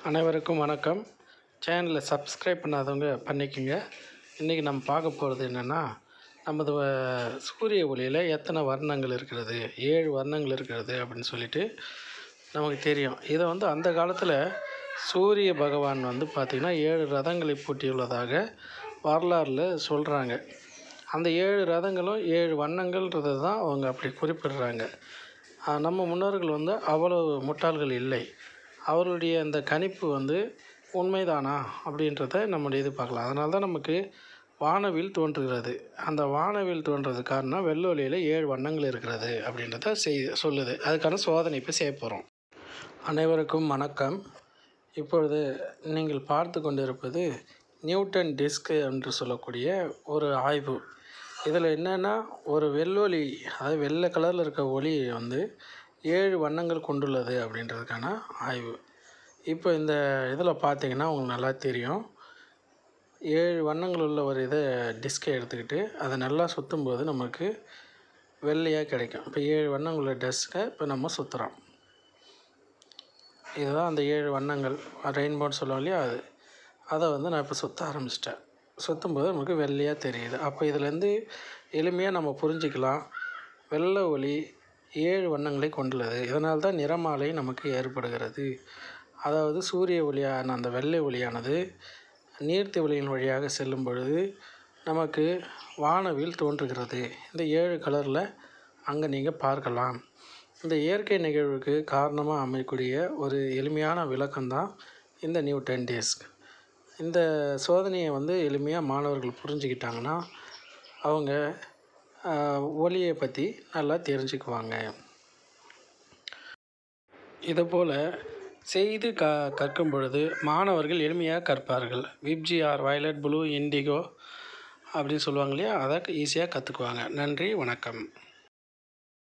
அனைவருக்கும் வணக்கம் சேனலை சப்ஸ்கிரைப் பண்ணாதவங்க பண்ணிக்கோங்க இன்றைக்கி நம்ம பார்க்க போகிறது என்னென்னா நமது வ- சூரிய ஒளியில் எத்தனை வர்ணங்கள் இருக்கிறது ஏழு வர்ணங்கள் இருக்கிறது அப்படின்னு சொல்லிட்டு நமக்கு தெரியும் இதை வந்து அந்த காலத்தில் சூரிய பகவான் வந்து பார்த்திங்கன்னா ஏழு ரதங்களை பூட்டியுள்ளதாக வரலாறில் சொல்கிறாங்க அந்த ஏழு ரதங்களும் ஏழு வண்ணங்கள்ன்றது தான் அவங்க அப்படி குறிப்பிடுறாங்க ஆஹ் நம்ம முன்னோர்கள் வந்து அவ்வளவு முட்டாள்கள் இல்லை அவர்களுடைய அந்த கணிப்பு வந்து உண்மைதானா அப்படின்றத நம்ம இது பார்க்கலாம் அதனால தான் நமக்கு வானவில் தோன்றுகிறது அந்த வானவில் தோன்றது காரணம் வெள்ளொலியில் ஏழு வண்ணங்கள் இருக்கிறது அப்படின்றத செய் சொல்லுது அதுக்கான சோதனை இப்போ செய்ய போகிறோம் அனைவருக்கும் வணக்கம் இப்பொழுது நீங்கள் பார்த்து கொண்டிருப்பது நியூட்டன் டிஸ்க் என்று சொல்லக்கூடிய ஒரு ஆய்வு இதில் என்னென்னா ஒரு வெள்ளொலி அதாவது வெள்ளை கலரில் இருக்க ஒளி வந்து ஏழு வண்ணங்கள் கொண்டுள்ளது அப்படின்றதுக்கான ஆய்வு இப்போ இந்த இதில் பார்த்தீங்கன்னா உங்களுக்கு நல்லா தெரியும் ஏழு வண்ணங்கள் உள்ள ஒரு இதை டிஸ்கை எடுத்துக்கிட்டு அதை நல்லா சுற்றும்போது நமக்கு வெள்ளையாக கிடைக்கும் இப்போ ஏழு வண்ணங்கள் உள்ள டெஸ்கை இப்போ நம்ம சுற்றுறோம் இதுதான் அந்த ஏழு வண்ணங்கள் ரெயின்போன்னு சொல்லுவோம் இல்லையா அது அதை வந்து நான் இப்போ சுற்ற ஆரம்பிச்சிட்டேன் சுற்றும்போது நமக்கு வெள்ளையாக தெரியுது அப்போ இதுலேருந்து எளிமையாக நம்ம புரிஞ்சிக்கலாம் வெள்ளை ஒளி ஏழு வண்ணங்களை கொண்டுள்ளது இதனால் தான் நிறமாலை நமக்கு ஏற்படுகிறது அதாவது சூரிய ஒளியான அந்த வெள்ளை ஒளியானது நீர்த்தி ஒளியின் வழியாக செல்லும் பொழுது நமக்கு வானவில் தோன்றுகிறது இந்த ஏழு கலரில் அங்கே நீங்கள் பார்க்கலாம் இந்த இயற்கை நிகழ்வுக்கு காரணமாக அமையக்கூடிய ஒரு எளிமையான விளக்கம்தான் இந்த நியூட்டன் டிஸ்க் இந்த சோதனையை வந்து எளிமையாக மாணவர்கள் புரிஞ்சுக்கிட்டாங்கன்னா அவங்க ஆஹ், ஒளியை பற்றி நல்லா தெரிஞ்சுக்குவாங்க இதுபோல் செய்து க கற்கும் பொழுது மாணவர்கள் எளிமையாக கற்பார்கள் விப்ஜிஆர் வயலட் ப்ளூ இண்டிகோ அப்படின்னு சொல்லுவாங்க இல்லையா அதை ஈஸியாக கற்றுக்குவாங்க நன்றி வணக்கம்